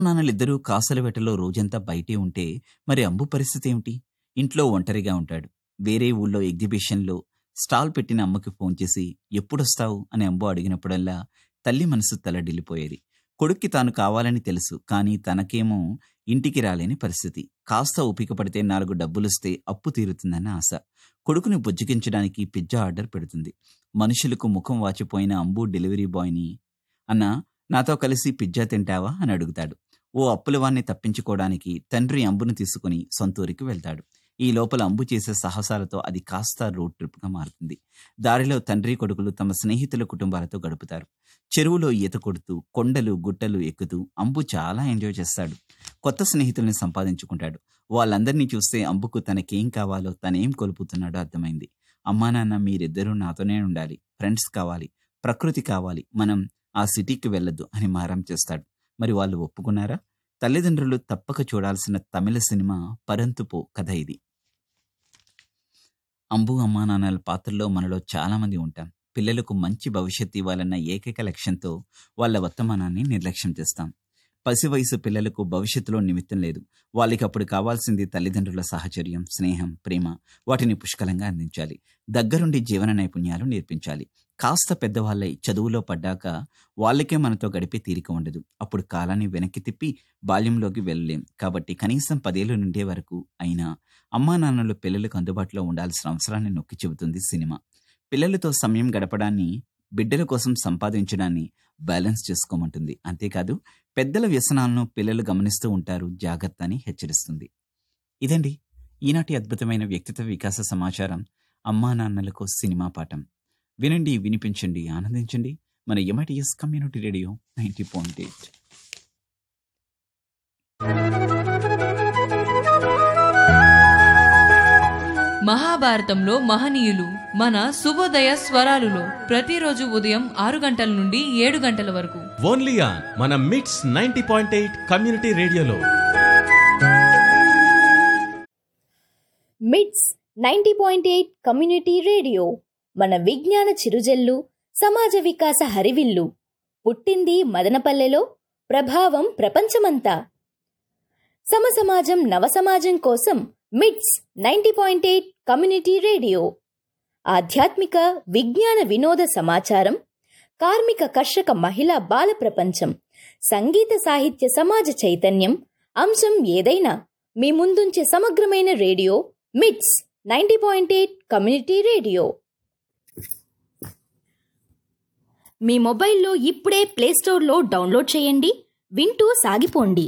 నాన్నలిద్దరూ కాసల వేటలో రోజంతా బయటే ఉంటే మరి అంబు పరిస్థితి ఏమిటి ఇంట్లో ఒంటరిగా ఉంటాడు వేరే ఊళ్ళో ఎగ్జిబిషన్లో స్టాల్ పెట్టిన అమ్మకి ఫోన్ చేసి ఎప్పుడొస్తావు అని అంబు అడిగినప్పుడల్లా తల్లి మనసు తలడిల్లిపోయేది కొడుక్కి తాను కావాలని తెలుసు కానీ తనకేమో ఇంటికి రాలేని పరిస్థితి కాస్త ఓపిక పడితే నాలుగు డబ్బులిస్తే అప్పు తీరుతుందన్న ఆశ కొడుకుని బుజ్జగించడానికి పిజ్జా ఆర్డర్ పెడుతుంది మనుషులకు ముఖం వాచిపోయిన అంబు డెలివరీ బాయ్ని అన్నా నాతో కలిసి పిజ్జా తింటావా అని అడుగుతాడు ఓ అప్పులవాన్ని తప్పించుకోవడానికి తండ్రి అంబును తీసుకుని సొంతూరికి వెళ్తాడు ఈ లోపల అంబు చేసే సాహసాలతో అది కాస్త రోడ్ ట్రిప్గా మారుతుంది దారిలో తండ్రి కొడుకులు తమ స్నేహితుల కుటుంబాలతో గడుపుతారు చెరువులో ఈత కొడుతూ కొండలు గుట్టలు ఎక్కుతూ అంబు చాలా ఎంజాయ్ చేస్తాడు కొత్త స్నేహితుల్ని సంపాదించుకుంటాడు వాళ్ళందరినీ చూస్తే అంబుకు తనకేం కావాలో తనేం కోల్పోతున్నాడో అర్థమైంది అమ్మా నాన్న మీరిద్దరూ నాతోనే ఉండాలి ఫ్రెండ్స్ కావాలి ప్రకృతి కావాలి మనం ఆ సిటీకి వెళ్ళొద్దు అని మారం చేస్తాడు మరి వాళ్ళు ఒప్పుకున్నారా తల్లిదండ్రులు తప్పక చూడాల్సిన తమిళ సినిమా పరంతుపో కథ ఇది అంబు అమ్మా నాన్నల పాత్రలో మనలో చాలా మంది ఉంటాం పిల్లలకు మంచి భవిష్యత్తు ఇవ్వాలన్న ఏకైక లక్ష్యంతో వాళ్ళ వర్తమానాన్ని నిర్లక్ష్యం చేస్తాం పసి వయసు పిల్లలకు భవిష్యత్తులో నిమిత్తం లేదు వాళ్ళకి అప్పుడు కావాల్సింది తల్లిదండ్రుల సాహచర్యం స్నేహం ప్రేమ వాటిని పుష్కలంగా అందించాలి దగ్గరుండి జీవన నైపుణ్యాలు నేర్పించాలి కాస్త పెద్దవాళ్ళై చదువులో పడ్డాక వాళ్ళకే మనతో గడిపే తీరిక ఉండదు అప్పుడు కాలాన్ని వెనక్కి తిప్పి బాల్యంలోకి వెళ్ళలేం కాబట్టి కనీసం పదేళ్ళు నుండే వరకు అయినా అమ్మా నాన్నలు పిల్లలకు అందుబాటులో ఉండాల్సిన అవసరాన్ని నొక్కి చెబుతుంది సినిమా పిల్లలతో సమయం గడపడాన్ని బిడ్డల కోసం సంపాదించడాన్ని బ్యాలెన్స్ చేసుకోమంటుంది అంతేకాదు పెద్దల వ్యసనాలను పిల్లలు గమనిస్తూ ఉంటారు జాగ్రత్త అని హెచ్చరిస్తుంది ఇదండి ఈనాటి అద్భుతమైన వ్యక్తిత్వ వికాస సమాచారం అమ్మా నాన్నలకు సినిమా పాఠం వినండి వినిపించండి ఆనందించండి మన MITS community radio ninety point eight మహాభారతంలో మహనీయులు మన శుభోదయ స్వరాలులో ప్రతిరోజు ఉదయం ఆరు గంటల నుండి ఏడు గంటల వరకు ఓన్లీ ఆన్ మన మిట్స్ నైన్టీ పాయింట్ ఎయిట్ కమ్యూనిటీ రేడియోలో MITS ninety point eight community radio మన విజ్ఞాన చిరుజల్లు సమాజ వికాస హరివిల్లు పుట్టింది మదనపల్లెలో ప్రభావం ప్రపంచమంతా సమసమాజం నవసమాజం కోసం MITS ninety point eight community radio ఆధ్యాత్మిక విజ్ఞాన వినోద సమాచారం కార్మిక కర్షక మహిళా బాల ప్రపంచం సంగీత సాహిత్య సమాజ చైతన్యం అంశం ఏదైనా మీ ముందుంచే సమగ్రమైన radio MITS ninety point eight community radio మీ మొబైల్లో ఇప్పుడే ప్లేస్టోర్లో డౌన్లోడ్ చేయండి వింటూ సాగిపోండి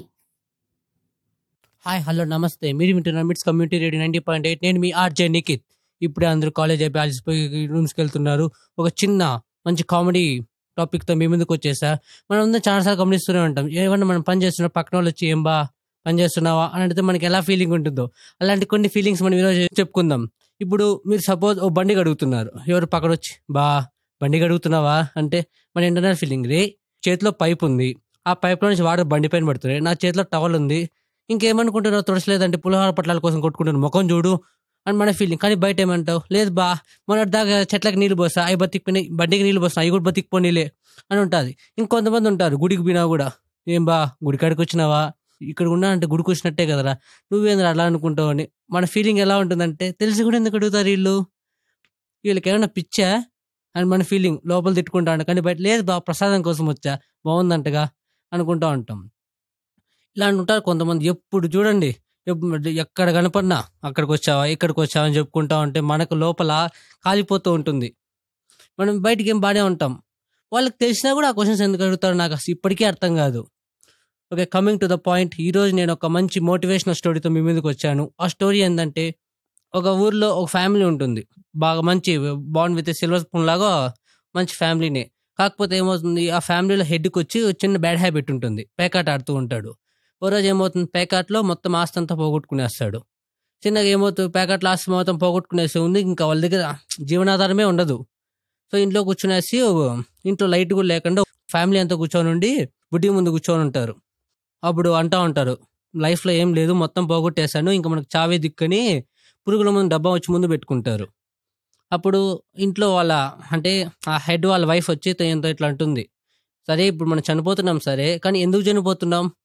హాయ్ హలో నమస్తే మీరు వింటున్నారు MITS community radio ninety point eight నేను మీ ఆర్జే నిఖిత్ ఇప్పుడే అందరూ కాలేజ్ అయిపోయి అలసిపోయి రూమ్స్కి వెళ్తున్నారు ఒక చిన్న మంచి కామెడీ టాపిక్తో మీ ముందుకు వచ్చేసా మనం అందరం చాలాసార్లు గమనిస్తూనే ఉంటాం ఏమన్నా మనం పని చేస్తున్నా పక్కన వాళ్ళు వచ్చి ఏం బా పని చేస్తున్నావా అని అడిగితే మనకి ఎలా ఫీలింగ్ ఉంటుందో అలాంటి కొన్ని ఫీలింగ్స్ మనం ఈరోజు చెప్పుకుందాం ఇప్పుడు మీరు సపోజ్ ఓ బండి అడుగుతున్నారు ఎవరు పక్కన వచ్చి బా బండి అడుగుతున్నావా అంటే మన ఇంటర్నల్ ఫీలింగ్ రే చేతిలో పైప్ ఉంది ఆ పైప్లో నుంచి వాటర్ బండి పైన పడుతుంది నా చేతిలో టవల్ ఉంది ఇంకేమనుకుంటున్నావు తుడసలేదంటే పులిహోర పట్లాల కోసం కొట్టుకుంటున్నాను ముఖం చూడు అని మన ఫీలింగ్ కానీ బయట ఏమంటావు లేదు బా మొన్నటి దాకా చెట్లకి నీళ్ళు పోస్తా అవి బతికిపోయినాయి బండికి నీళ్ళు పోస్తా అవి కూడా బతికిపోనీలే అని ఉంటుంది ఇంకొంతమంది ఉంటారు గుడికి పోయినా కూడా ఏం బా గుడి కాడికి వచ్చినావా ఇక్కడ ఉన్నా అంటే గుడికి వచ్చినట్టే కదరా నువ్వేంద్ర అలా అనుకుంటావు అని మన ఫీలింగ్ ఎలా ఉంటుందంటే తెలిసి కూడా ఎందుకు అడుగుతారు వీళ్ళు వీళ్ళకి ఏమైనా పిచ్చా అని మన ఫీలింగ్ లోపల తిట్టుకుంటా ఉంటాం కానీ బయట లేదు బా ప్రసాదం కోసం వచ్చా బాగుందంటగా అనుకుంటా ఉంటాం ఇలా ఉంటారు కొంతమంది ఎప్పుడు చూడండి ఎప్- ఎక్కడ కనపడినా అక్కడికి వచ్చావా ఇక్కడికి వచ్చావా అని చెప్పుకుంటా ఉంటే మనకు లోపల కాలిపోతూ ఉంటుంది మనం బయటికి ఏం బాగానే ఉంటాం వాళ్ళకి తెలిసినా కూడా ఆ క్వశ్చన్స్ ఎందుకు అడుగుతారో నాకు అసలు ఇప్పటికీ అర్థం కాదు okay coming to the point ఈరోజు నేను ఒక మంచి మోటివేషనల్ స్టోరీతో మీ ముందుకు వచ్చాను ఆ స్టోరీ ఏంటంటే ఒక ఊర్లో ఒక ఫ్యామిలీ ఉంటుంది బాగా మంచి బాండ్ విత్ సిల్వర్ స్పూన్ లాగా మంచి ఫ్యామిలీనే కాకపోతే ఏమవుతుంది ఆ ఫ్యామిలీలో హెడ్కి వచ్చి ఒక చిన్న బ్యాడ్ హ్యాబిట్ ఉంటుంది పేకాట ఆడుతూ ఉంటాడు ఓ రోజు ఏమవుతుంది పేకాట్లో మొత్తం ఆస్తి అంతా పోగొట్టుకునేస్తాడు చిన్నగా ఏమవుతుంది పేకాట్లో ఆస్తి మొత్తం పోగొట్టుకునేసి ఉంది ఇంకా వాళ్ళ దగ్గర జీవనాధారమే ఉండదు సో ఇంట్లో కూర్చునేసి ఓ- ఇంట్లో లైట్ కూడా లేకుండా ఫ్యామిలీ అంతా కూర్చొని ఉండి బుడ్డి ముందు కూర్చొని ఉంటారు అప్పుడు అంటా ఉంటారు లైఫ్లో ఏం లేదు మొత్తం పోగొట్టేశాను ఇంకా మనకు చావే దిక్కని పురుగుల ముందు డబ్బా వచ్చి ముందు పెట్టుకుంటారు అప్పుడు ఇంట్లో వాళ్ళ అంటే ఆ హెడ్ వాళ్ళ వైఫ్ వచ్చి ఎంతో ఇట్లా అంటుంది సరే ఇప్పుడు మనం చనిపోతున్నాం సరే కానీ ఎందుకు చనిపోతున్నాం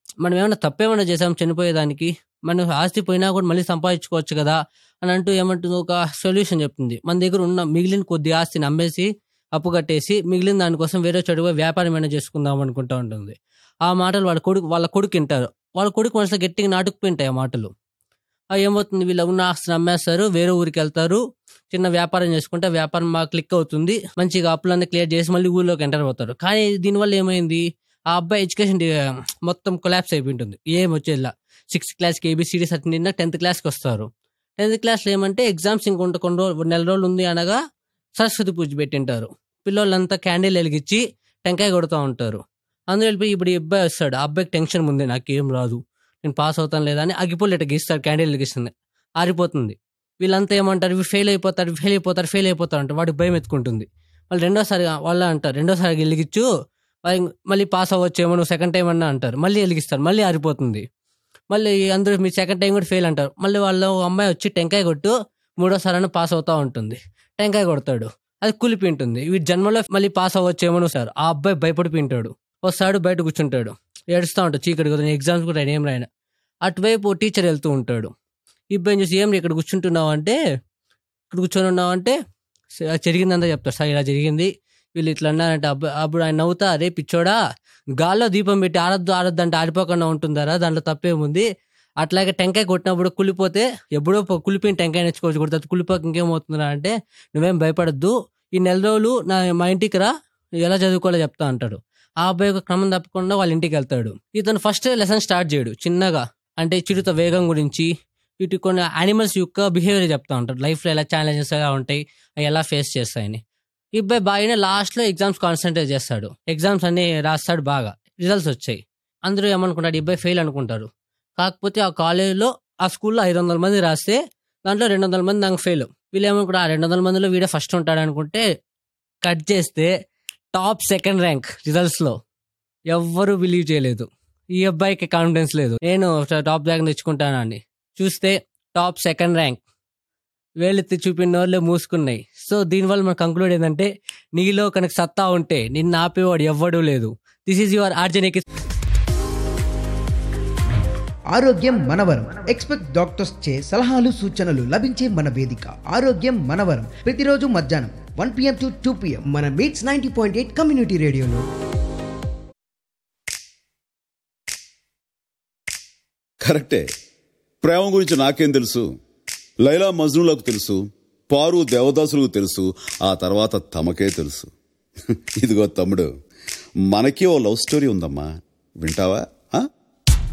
మనం ఏమైనా తప్పేమైనా చేసాం చనిపోయేదానికి మనం ఆస్తి పోయినా కూడా మళ్ళీ సంపాదించుకోవచ్చు కదా అని అంటూ ఏమంటుంది ఒక సొల్యూషన్ చెప్తుంది మన దగ్గర ఉన్న మిగిలిన కొద్ది ఆస్తిని అమ్మేసి అప్పు కట్టేసి మిగిలిన దానికోసం వేరే చెడుగా వ్యాపారం ఏమైనా చేసుకుందాం అనుకుంటా ఉంటుంది ఆ మాటలు వాళ్ళ కొడుకు వాళ్ళ కొడుకు వింటారు వాళ్ళ కొడుకు మనసులో గట్టిగా నాటుకుపోయింటాయి ఆ మాటలు ఆ ఏమవుతుంది వీళ్ళ ఉన్న ఆస్తిని అమ్మేస్తారు వేరే ఊరికి వెళ్తారు చిన్న వ్యాపారం చేసుకుంటే ఆ వ్యాపారం బాగా క్లిక్ అవుతుంది మంచిగా అప్పులన్నీ క్లియర్ చేసి మళ్ళీ ఊళ్ళోకి ఎంటర్ అవుతారు కానీ దీనివల్ల ఏమైంది ఆ అబ్బాయి ఎడ్యుకేషన్ మొత్తం కొలాప్స్ అయిపోయి ఉంటుంది ఏం వచ్చేలా సిక్స్త్ క్లాస్కి ఏబిసిడి సర్టిన్ నిన్న టెన్త్ క్లాస్కి వస్తారు టెన్త్ క్లాస్లో ఏమంటే ఎగ్జామ్స్ ఇంకొంత కొన్ని రోజులు నెల రోజులు ఉంది అనగా సరస్వతి పూజ పెట్టింటారు పిల్లలంతా క్యాండిల్ వెలిగించి టెంకాయ కొడుతూ ఉంటారు అందులో వెళ్ళిపోయి ఇప్పుడు ఈ అబ్బాయి వస్తాడు ఆ అబ్బాయికి టెన్షన్ ఉంది నాకేం రాదు నేను పాస్ అవుతాను లేదా అని అగ్గిపుల్లు ఇట్లా గీస్తాడు క్యాండిల్ వెలిగిస్తుంది ఆరిపోతుంది వీళ్ళంతా ఏమంటారు ఇవి ఫెయిల్ అయిపోతారు ఫెయిల్ అయిపోతారు ఫెయిల్ అయిపోతారు అంటే వాడికి భయం ఎత్తుకుంటుంది మళ్ళీ రెండోసారి వాళ్ళ అంటారు రెండోసారి వెలిగించు వాడి- మళ్ళీ పాస్ అవ్వచ్చేమో నువ్వు సెకండ్ టైం అన్నా అంటారు మళ్ళీ వెలిగిస్తారు మళ్ళీ ఆరిపోతుంది మళ్ళీ అందరూ మీ సెకండ్ టైం కూడా ఫెయిల్ అంటారు మళ్ళీ వాళ్ళ అమ్మాయి వచ్చి టెంకాయ కొట్టు మూడోసారి అన్న పాస్ అవుతా ఉంటుంది టెంకాయ కొడతాడు అది కులిపి ఉంటుంది వీడి జన్మలో మళ్ళీ పాస్ అవ్వచ్చేమో సార్ ఆ అబ్బాయి భయపడిపోయింటాడు వస్తాడు బయట కూర్చుంటాడు ఏడుస్తూ ఉంటాడు చీకటి కదా ఎగ్జామ్స్ కూడా ఏం రాయన అటువైపు టీచర్ వెళ్తూ ఉంటాడు ఈ అబ్బాయి చూసి ఏం రా ఇక్కడ కూర్చుంటున్నావు అంటే ఇక్కడ కూర్చొని ఉన్నావు అంటే "స- జరిగిందంతా చెప్తాడు సార్ ఇలా జరిగింది వీళ్ళు ఇట్లా అన్నారంటే అబ్బాయి అప్పుడు ఆయన నవ్వుతా అరే పిచ్చోడా గాల్లో దీపం పెట్టి ఆరద్దు ఆరద్దు అంటే ఆరిపోకుండా ఉంటుందారా దాంట్లో తప్పేముంది అట్లాగే టెంకాయ కొట్టినప్పుడు కులిపోతే ఎప్పుడో పో- కులిపోయిన టెంకాయ నేర్చుకోవచ్చు కూడా కులిపోక ఇంకేమవుతుందా అంటే నువ్వేం భయపడద్దు ఈ నెల రోజులు నా మా ఇంటికి రా నువ్వు ఎలా చదువుకోవాలో చెప్తా అంటాడు ఆ అబ్బాయి ఒక క్రమం తప్పకుండా వాళ్ళ ఇంటికి వెళ్తాడు ఇతను ఫస్ట్ లెసన్ స్టార్ట్ చేయడు చిన్నగా అంటే చిరుత వేగం గురించి ఇటు కొన్ని యానిమల్స్ యొక్క బిహేవియర్ చెప్తా ఉంటాడు లైఫ్లో ఎలా ఛాలెంజెస్ ఎలా ఉంటాయి అవి ఎలా ఫేస్ చేస్తాయని ఈ అబ్బాయి బాగానే లాస్ట్లో ఎగ్జామ్స్ కాన్సన్ట్రేట్ చేస్తాడు ఎగ్జామ్స్ అన్ని రాస్తాడు బాగా రిజల్ట్స్ వచ్చాయి అందరూ ఏమనుకుంటారు ఈ అబ్బాయి ఫెయిల్ అనుకుంటారు కాకపోతే ఆ కాలేజీలో ఆ స్కూల్లో ఐదు వందల మంది రాస్తే దాంట్లో రెండు వందల మంది నాకు ఫెయిల్ వీళ్ళు ఏమనుకుంటారు ఆ రెండు వందల మందిలో వీడే ఫస్ట్ ఉంటాడు అనుకుంటే కట్ చేస్తే టాప్ సెకండ్ ర్యాంక్ రిజల్ట్స్లో ఎవ్వరూ బిలీవ్ చేయలేదు ఈ అబ్బాయికి కాన్ఫిడెన్స్ లేదు నేను టాప్ ర్యాంక్ తెచ్చుకుంటానని చూస్తే టాప్ సెకండ్ ర్యాంక్ వేలెత్తి చూపిన వాళ్ళే మూసుకున్నాయి సో దీనివల్ల మనం కంక్లూడ్ ఏంటంటే నీలో కనుక సత్తా ఉంటే నిన్ను ఆపేవాడు ఎవ్వడూ లేదు దిస్ ఈజ్ యువర్ ఆర్జనిక్ ఆరోగ్యం మనవరం ఎక్స్పెక్ట్ డాక్టర్స్ చే సలహాలు సూచనలు లభించే మన వేదిక ఆరోగ్యం మనవరం ప్రతిరోజు మధ్యాహ్నం one PM to two PM మన MITS ninety point eight community రేడియోలో కరెక్టే ప్రేమ గురించి నాకేం తెలుసు లైలా మజ్నులకు తెలుసు పారు దేవదాసులకు తెలుసు ఆ తర్వాత తమకే తెలుసు ఇదిగో తమ్ముడు మనకి ఓ లవ్ స్టోరీ ఉందమ్మా వింటావా